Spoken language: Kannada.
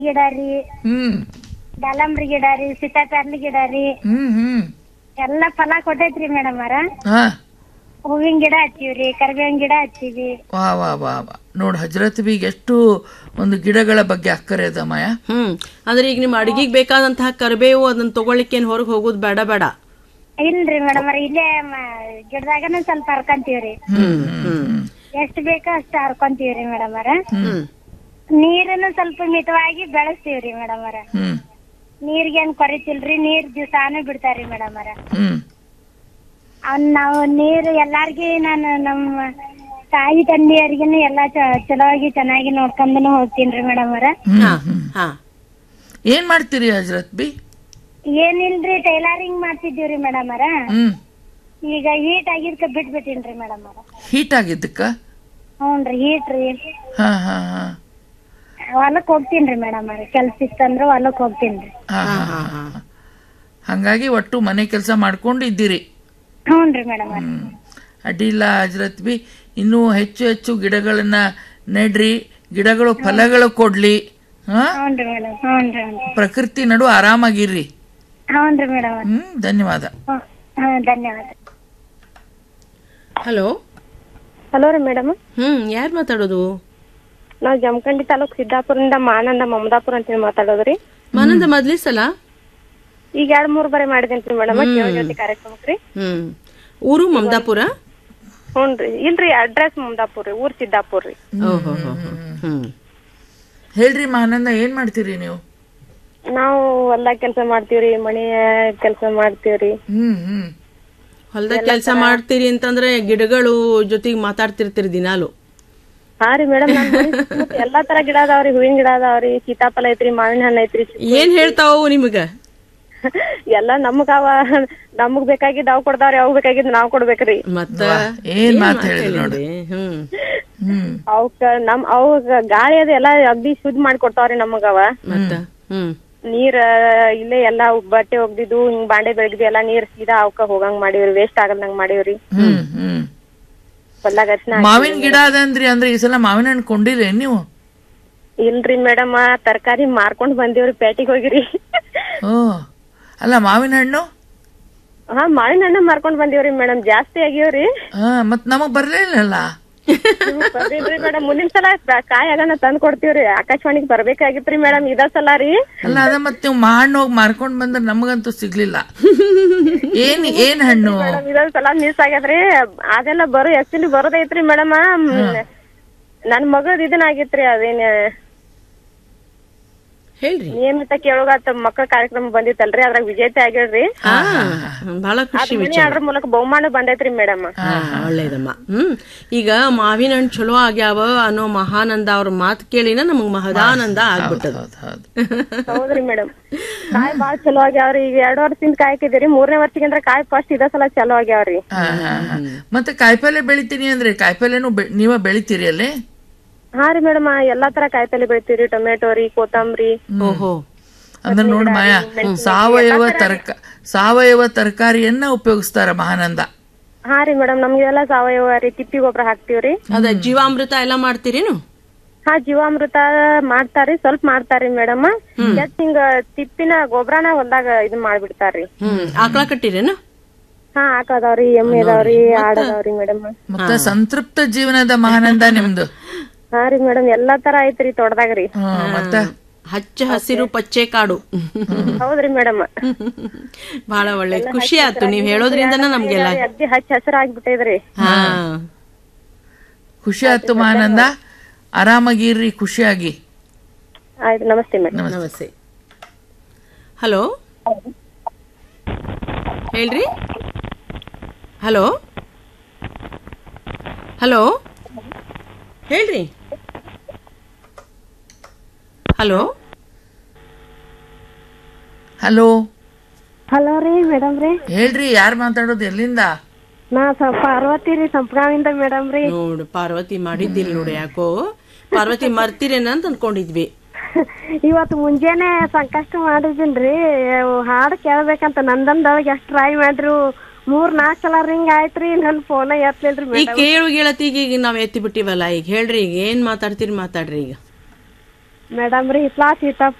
ಗಿಡ ರೀ ಹ್ಮ್ ದಾಳಂಬ್ರಿ ಗಿಡ ರೀ ಸೀತಾಫಲ ಗಿಡ ರೀ ಹ್ಮ್ ಹ್ಮ್ ಎಲ್ಲಾ ಫಲ ಕೊಟ್ಟೈತ್ರಿ ಮೇಡಮ್ ಅವರ ಹಾ ಹೂವಿನ ಗಿಡ ಹಚ್ಚಿವ್ರಿ ಕರಿಬೇವಿನ ಗಿಡ ಹಚ್ಚಿವಿ ವಾ ವಾ ವಾ ವಾ ನೋಡ್ ಹಜರತ್ ಬಿಗ್ ಎಷ್ಟು ಒಂದು ಗಿಡಗಳ ಬಗ್ಗೆ ಅಕ್ಕರೆ ಅದ ಮಾಯ ಹ್ಮ್ ಅಂದ್ರೆ ಈಗ ನಿಮ್ ಅಡಿಗೆಗೆ ಬೇಕಾದಂತಹ ಕರಿಬೇವು ಅದನ್ನ ತಗೊಳ್ಳಿಕ್ಕೆ ಏನ್ ಹೊರಗೆ ಹೋಗೋದು ಬೇಡ ಬೇಡ ಇಲ್ರಿ ಮೇಡಮ್ ಅವ್ರ ಇಲ್ಲೇ ಮ- ಗಿಡದಾಗನ ಸ್ವಲ್ಪ ಹರ್ಕೊಂತೀವ್ರಿ ಹ್ಮ್ ಹ್ಮ್ ಎಷ್ಟ್ ಬೇಕೋ ಅಷ್ಟ್ ಹರ್ಕೊಂತೀವ್ರಿ ಮೇಡಮ್ ಅವರ ಹ್ಮ್ ನೀರನ್ನು ಸ್ವಲ್ಪ ಮಿತವಾಗಿ ಬೆಳೆಸ್ತೀವ್ರಿ ಮೇಡಮ್ ಅವರ ಹ್ಮ್ ನೀರ್ಗೆ ಏನ್ ಕೊರಿತಿಲ್ರಿ ನೀರ್ ದಿವಸಾನು ಬಿಡ್ತಾರ್ರಿ ಮೇಡಮ್ ಅವರ ಹ್ಮ್ ಅವ್ನ್ ನಾವು ನೀರು ಎಲ್ಲಾರ್ಗಿ ನಾನು ನಮ್ಮ ತಾಯಿ ತಂದೆಯರಿಗೂ ಎಲ್ಲಾ ಚ- ಚಲೋವಾಗಿ ಚೆನ್ನಾಗಿ ನೋಡ್ಕೊಂಡನು ಹೋಗ್ತೀನ್ರಿ ಮೇಡಮ್ ಅವರ ಹಾ ಹಾ ಏನ್ ಮಾಡ್ತೀರಿ ಹಜರತ್ ಬಿ ಏನಿಲ್ರಿ ಟೈಲರಿಂಗ್ ಮಾಡ್ತಿದ್ದೀವ್ರಿ ಮೇಡಮ್ ಅವರ ಹ್ಮ್ ಈಗ ಹೀಟ್ ಆಗಿದ್ಕ ಬಿಟ್ಬಿಟ್ಟಿನ್ರಿ ಮೇಡಮ್ ಅವರ ಹೀಟ್ ಆಗಿದ್ದಕ್ಕ ಹ್ಞೂನ್ರಿ ಹೀಟ್ ರೀ ಹಾ ಹಾ ಹಾ ಹೊಲಕ್ ಹೋಗ್ತೀನ್ರಿ ಮೇಡಮ್ ಅವ್ರ ಕೆಲ್ಸ ಇತ್ತಂದ್ರ ಹೊಲಕ್ ಹೋಗ್ತೀನ್ರಿ ಹಾ ಹಾ ಹಾ ಹಾ ಹಂಗಾಗಿ ಒಟ್ಟು ಮನೆ ಕೆಲಸ ಮಾಡ್ಕೊಂಡು ಇದ್ದೀರಿ ಹ್ಞೂನ್ರಿ ಮೇಡಮ್ ಅವ್ರ ಹ್ಮ್ ಅಡ್ಡಿಲ್ಲ ಹಜರತ್ ಬಿ ಇನ್ನೂ ಹೆಚ್ಚು ಹೆಚ್ಚು ಗಿಡಗಳನ್ನ ನೆಡ್ರಿ ಗಿಡಗಳು ಫಲಗಳು ಕೊಡ್ಲಿ ಹಾ ಹ್ಞೂನ್ರಿ ಮೇಡಮ್ ಹ್ಞೂನ್ರಿ ಹ್ಞೂನ್ರಿ ಪ್ರಕೃತಿ ನಡು ಆರಾಮಾಗಿರ್ರಿ ಹ್ಞೂನ್ರಿ ಮೇಡಮ್ ಅವ್ರ ಹ್ಮ್ ಧನ್ಯವಾದ ಹ್ಞೂ ಧನ್ಯವಾದ ಹಲೋ ಹಲೋ ರೀ ಮೇಡಮ್ ಹ್ಮ್ ಯಾರು ಮಾತಾಡೋದು ನಾವು ಜಮಖಂಡಿ ತಾಲೂಕ್ ಸಿದ್ದಾಪುರದಿಂದ ಮಾನಂದ ಮಮದಾಪುರ ಅಂತೇಳಿ ಮಾತಾಡೋದ್ರಿ ಮನಂದ ಮೊದ್ಲೇ ಸಲ ಈಗ ಎರಡ್ ಮೂರ್ ಬಾರಿ ಮಾಡಿದೇನ್ರಿ ಮೇಡಮ್ ಜೊತೆ ಕಾರ್ಯಕ್ರಮಕ್ರಿ ಹ್ಮ್ ಊರು ಮಮದಾಪುರ ಹ್ಞೂನ್ರಿ ಇಲ್ರಿ ಅಡ್ರೆಸ್ ಮಮದಾಪುರ್ ರೀ ಊರ್ ಸಿದ್ದಾಪುರ್ ರೀ ಓಹೋ ಹ್ಮ್ ಹೇಳ್ರಿ ಮಾನಂದ ಏನ್ ಮಾಡ್ತೀರಿ ನೀವು ನಾವು ಹೊಲ್ದಾಗ ಕೆಲಸ ಮಾಡ್ತೀವ್ರಿ ಮನೆ ಕೆಲಸ ಮಾಡ್ತೀವ್ರಿ ಹ್ಮ್ ಹ್ಮ್ ಹೊಲ್ದಾಗ ಕೆಲಸ ಮಾಡ್ತೀರಿ ಅಂತಂದ್ರೆ ಗಿಡಗಳು ಜೊತೆಗೆ ಮಾತಾಡ್ತಿರ್ತೀರಿ ದಿನಾಲು ಹಾ ರೀ ಮೇಡಮ್ ಎಲ್ಲಾ ತರ ಗಿಡ ಅದಾವ್ರಿ ಹೂವಿನ ಗಿಡ ಅದಾವ್ರಿ ಸೀತಾಫಲ ಐತ್ರಿ ಮಾವಿನ ಹಣ್ಣು ಐತ್ರಿ ಏನ್ ಹೇಳ್ತಾವು ನಿಮಗ ಎಲ್ಲಾ ನಮಗ್ ಅವ ನಮಗ್ ಬೇಕಾಗಿದ್ ಅವ್ ಕೊಡ್ತಾವ್ರಿ ಅವ್ ಬೇಕಾಗಿದ್ ನಾವ್ ಕೊಡ್ಬೇಕ್ರಿ ಮತ್ತ ಏನ್ ಮಾತ್ ಹೇಳಿದ್ರಿ ನೋಡಿ ಹ್ಮ್ ಹ್ಮ್ ಅವಕ್ಕ ನಮ್ ಅವ್ ಗಾಳಿ ಅದ ಎಲ್ಲಾ ಅಗ್ದಿ ಶುದ್ಧ ಮಾಡಿ ಕೊಡ್ತಾವ್ರಿ ನಮಗ ಅವ ಮತ್ತ ಹ್ಮ್ ನೀರ್ ಇಲ್ಲೇ ಎಲ್ಲಾ ಬಟ್ಟೆ ಒಗ್ದಿದ್ದು ಹಿಂಗ್ ಬಾಂಡೆ ಬೆಳಗ್ದಿ ಎಲ್ಲಾ ನೀರ್ ಸೀದಾ ಅವಕ್ಕ ಹೋಗಂಗ್ ಮಾಡಿವ್ರಿ ವೇಸ್ಟ್ ಆಗಲ್ದಂಗ್ ಮಾಡಿವ್ರಿ ಹ್ಮ್ ಹ್ಮ್ ಹೊಲ್ದಾಗ ಹಚ್ಚಿನ ಮಾವಿನ ಗಿಡ ಅದಂದ್ರಿ ಅಂದ್ರೆ ಈ ಸಲ ಮಾವಿನ ಹಣ್ಣು ಕೊಂಡಿರಿ ನೀವು ಇಲ್ರಿ ಮೇಡಮ್ ತರಕಾರಿ ಮಾರ್ಕೊಂಡ್ ಬಂದಿವ್ರಿ ಪೇಟಿಗೆ ಹೋಗಿರಿ ಓ ಅಲ್ಲ ಮಾವಿನ ಹಣ್ಣು ಹಾ ಮಾವಿನ ಹಣ್ಣ ಮಾರ್ಕೊಂಡ್ ಬಂದಿವ್ರಿ ಮೇಡಮ್ ಜಾಸ್ತಿ ಆಗ್ಯಾವ್ರಿ ಹಾ ಮತ್ ನಮಗ್ ಬರ್ಲಿಲ್ಲಲ್ಲ ಬರ್ದಿಲ್ರಿ ಮೇಡಮ್ ಮುಂದಿನ ಸಲ ಕ- ಕಾಯಿ ಆಗಣ ತಂದ್ ಕೊಡ್ತೀವ್ರಿ ಆಕಾಶವಾಣಿಗೆ ಬರ್ಬೇಕಾಗಿತ್ರಿ ಮೇಡಮ್ ಇದ ಸಲ ರೀ ಅಲ್ಲ ಅದ ಮತ್ ನೀವು ಹಣ್ಣು ಹೋಗಿ ಮಾರ್ಕೊಂಡ್ ಬಂದ್ರೆ ನಮಗಂತೂ ಸಿಗ್ಲಿಲ್ಲ ಏನ್ ಏನ್ ಹಣ್ಣು ಮೇಡಮ್ ಇದೊಂದ್ ಸಲ ಮಿಸ್ ಆಗ್ಯದ್ರಿ ಅದೆಲ್ಲ ಬರೋ ಆಕ್ಚುಲಿ ಬರೋದೈತ್ರಿ ಮೇಡಮ್ ನನ್ ಮಗದ್ ಇದನ್ ಆಗಿತ್ರಿ ಅದೇನ್ ಹೇಳ್ರಿ ನಿಯಮಿತ ಕೇಳೋಗಾತ ಮಕ್ಕಳ ಕಾರ್ಯಕ್ರಮ ಬಂದಿತ್ತಲ್ರಿ ಅದ್ರಾಗ ವಿಜೇತ ಆಗ್ಯಾಳ್ರಿ ಹಾ ಬಹಳ ಖುಷಿ ಮನಿ ಆರ್ಡರ್ ಮೂಲಕ ಬಹುಮಾನ ಬಂದೈತ್ರಿ ಮೇಡಮ್ ಹಾ, ಒಳ್ಳೇದಮ್ಮ ಹ್ಮ್ ಈಗ ಮಾವಿನ ಹಣ್ಣು ಚಲೋ ಆಗ್ಯಾವ ಅನ್ನೋ ಮಹಾನಂದ ಅವ್ರ ಮಾತು ಕೇಳಿನ ನಮಗ್ ಮಹದಾನಂದ ಆಗ್ಬಿಟ್ಟದ ಹೌದ್ ಹೌದು ಹೌದ್ರಿ ಮೇಡಮ್ ಕಾಯಿ ಬಾಳ್ ಚಲೋ ಆಗ್ಯಾವ್ರಿ ಈಗ ಎರಡ್ ವರ್ಷದಿಂದ ಕಾಯಿ ಹಾಕಿದಿರಿ ಮೂರನೇ ವರ್ಷಕ್ಕೆ ಕಾಯಿ ಫಸ್ಟ್ ಇದ ಸಲ ಚಲೋ ಆಗ್ಯಾವ್ರಿ ಹಾ, ಹಾ, ಹಾ. ಮತ್ತೆ ಕಾಯಿಪಲ್ಲೆ ಬೆಳಿತೀನಿ ಅಂದ್ರೆ ಕಾಯಿಪಲ್ಲೆನು ಬೆ- ನೀವ ಬೆಳಿತೀರಿ ಅಲ್ಲಿ ಹಾ ರೀ ಮೇಡಮ್ ಎಲ್ಲಾ ತರ ಕಾಯಿಪಲ್ಲೆ ಬೆಳಿತೀವ್ರಿ ಟೊಮೆಟೊ ರೀ ಕೊತ್ತಂಬರಿ ಓಹೋ ಅಂದ್ರೆ ನೋಡ್ ಮಾಯಾ ಸಾವಯವ ತರಕ ಸಾವಯವ ತರಕಾರಿಯನ್ನ ಉಪಯೋಗಿಸ್ತಾರ ಮಹಾನಂದ ಹಾ ರೀ ಮೇಡಮ್ ನಮ್ಗೆಲ್ಲ ಸಾವಯವ ರೀ ತಿಪ್ಪಿ ಗೊಬ್ಬರ ಹಾಕ್ತಿವ್ರಿ ಅದ ಜೀವಾಮೃತ ಎಲ್ಲ ಮಾಡ್ತೀರೇನು ಹಾ ಜೀವಾಮೃತ ಮಾಡ್ತಾರಿ ಸ್ವಲ್ಪ ಮಾಡ್ತಾರಿ ಮೇಡಮ್ ಜಸ್ಟ್ ಹಿಂಗ ತಿಪ್ಪಿನ ಗೊಬ್ಬರನ ಹೊಲ್ದಾಗ ಇದನ್ ಮಾಡ್ಬಿಡ್ತಾರ್ರಿ ಹ್ಮ್ ಆಕಳ ಕಟ್ಟಿರೇನು ಹಾ ಹಾಕದಾವ್ರಿ ಎಮ್ಮೆ ಅದಾವ್ರಿ ಆಡ್ ಅದಾವ್ರಿ ಮೇಡಮ್ ಮತ್ತೆ ಸಂತೃಪ್ತ ಜೀವನದ ಮಹಾನಂದ ನಿಮ್ದು ಹಾ ರೀ ಮೇಡಮ್ ಎಲ್ಲಾ ತರ ಐತ್ರಿ ತೋಟದಾಗ್ರಿ ಹ್ಮ್, ಮತ್ತೆ ಹಚ್ಚ ಹಸಿರು ಪಚ್ಚೆ ಕಾಡು ಹೌದ್ರಿ ಮೇಡಮ್ ಬಹಳ ಒಳ್ಳೆ ಖುಷಿ ಆಯ್ತು ನೀವ್ ಹೇಳೋದ್ರಿಂದನ ನಮ್ಗೆಲ್ಲ ಅಗ್ದಿ ಹಚ್ಚ ಹಸಿರ ಆಗ್ಬಿಟ್ಟೈತ್ರಿ ಹಾ ಖುಷಿ ಆಯ್ತು ಮಹಾನಂದ ಆರಾಮಾಗಿರ್ರಿ ಖುಷಿಯಾಗಿ ಆಯ್ತು ನಮಸ್ತೆ ಮೇಡಮ್ ನಮಸ್ತೆ ಹಲೋ ಹೇಳ್ರಿ ಹಲೋ ಹಲೋ ಹೇಳ್ರಿ ಹಲೋ ಹಲೋ ಹಲೋ ರೀ ಮೇಡಮ್ ರೀ ಹೇಳ್ರಿ ಯಾರ್ ಮಾತಾಡೋದು ಎಲ್ಲಿಂದ ನಾ ಸ- ಪಾರ್ವತಿ ರೀ ಸಂಪ್ರಾವಿಂದ ಮೇಡಮ್ ರೀ ನೋಡು ಪಾರ್ವತಿ ಮಾಡಿದ್ದಿಲ್ಲ ನೋಡಿ ಯಾಕೋ ಪಾರ್ವತಿ ಮರ್ತಿರೇನ ಅಂತ ಅನ್ಕೊಂಡಿದ್ವಿ ಇವತ್ತು ಮುಂಜಾನೆ ಸಂಕಷ್ಟ ಮಾಡಿದ್ದೀನ್ರಿ ಹಾಡು ಕೇಳ್ಬೇಕಂತ ನಂದನ್ದೊಳಗೆ ಎಷ್ಟು ಟ್ರೈ ಮಾಡ್ರು ಮೂರ್ ನಾಲ್ಕು ಸಲ ರಿಂಗ್ ಆಯ್ತ್ರಿ ನನ್ ಫೋನ ಎತ್ತಲಿಲ್ರಿ ಈಗ ಕೇಳು ಗೆಳತಿಗೆ ಈಗ ನಾವ್ ಎತ್ತಿ ಬಿಟ್ಟಿವಲ್ಲ ಈಗ ಹೇಳ್ರಿ ಈಗ ಏನ್ ಮಾತಾಡ್ತೀರಿ ಮಾತಾಡ್ರಿ ಈಗ ಮೇಡಮ್ ರೀ ಹಿತ್ಲಾ ಸೀತಾ